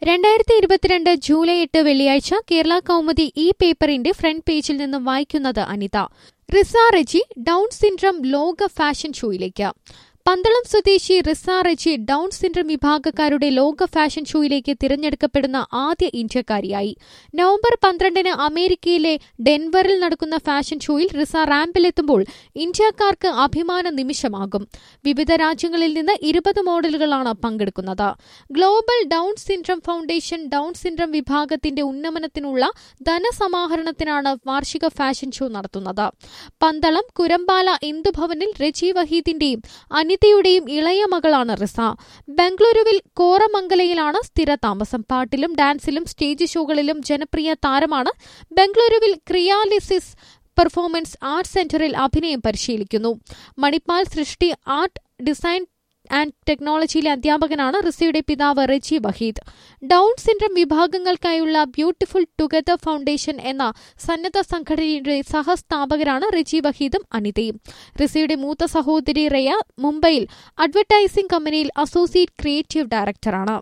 രണ്ടായിരത്തി ഇരുപത്തിരണ്ട് ജൂലൈ എട്ട് വെള്ളിയാഴ്ച കേരള കൗമുദി ഈ പേപ്പറിന്റെ ഫ്രണ്ട് പേജിൽ നിന്നും വായിക്കുന്നത് അനിത റിസ റെജി ഡൌൺ സിൻഡ്രം ലോക ഫാഷൻ ഷോയിലേക്ക് പന്തളം സ്വദേശി റിസ റെജി ഡൌൺ സിൻഡ്രം വിഭാഗക്കാരുടെ ലോക ഫാഷൻ ഷോയിലേക്ക് തിരഞ്ഞെടുക്കപ്പെടുന്ന ആദ്യ ഇന്ത്യക്കാരിയായി നവംബർ പന്ത്രണ്ടിന് അമേരിക്കയിലെ ഡെൻവറിൽ നടക്കുന്ന ഫാഷൻ ഷോയിൽ റിസ റാമ്പിലെത്തുമ്പോൾ ഇന്ത്യക്കാർക്ക് അഭിമാന നിമിഷമാകും വിവിധ രാജ്യങ്ങളിൽ നിന്ന് ഇരുപത് മോഡലുകളാണ് പങ്കെടുക്കുന്നത് global Down syndrome foundation Down syndrome വിഭാഗത്തിന്റെ ഉന്നമനത്തിനുള്ള ധനസമാഹരണത്തിനാണ് വാർഷിക ഫാഷൻ ഷോ നടത്തുന്നത് പന്തളം കുരമ്പാല ഇന്ദുഭവനിൽ രജി വഹീദിന്റെയും അനിതയുടെയും ഇളയ മകളാണ് റിസ ബംഗളൂരുവിൽ കോറമംഗലയിലാണ് സ്ഥിര താമസം പാട്ടിലും ഡാൻസിലും സ്റ്റേജ് ഷോകളിലും ജനപ്രിയ താരമാണ് ബംഗളൂരുവിൽ ക്രിയാലിസിസ് പെർഫോമൻസ് ആർട്ട് സെന്ററിൽ അഭിനയം പരിശീലിക്കുന്നു മണിപ്പാൽ സൃഷ്ടി ആർട്ട് ഡിസൈൻ ആൻഡ് ടെക്നോളജിയിലെ അധ്യാപകനാണ് റിസയുടെ പിതാവ് റെജി വഹീദ് ഡൌൺ സിൻഡ്രം വിഭാഗങ്ങൾക്കായുള്ള ബ്യൂട്ടിഫുൾ ടുഗദർ ഫൗണ്ടേഷൻ എന്ന സന്നദ്ധ സംഘടനയുടെ സഹസ്ഥാപകരാണ് റെജി വഹീദും അനിതയും റിസയുടെ മൂത്ത സഹോദരി റയ മുംബൈയിൽ അഡ്വർടൈസിംഗ് കമ്പനിയിൽ അസോസിയേറ്റ് ക്രിയേറ്റീവ് ഡയറക്ടറാണ്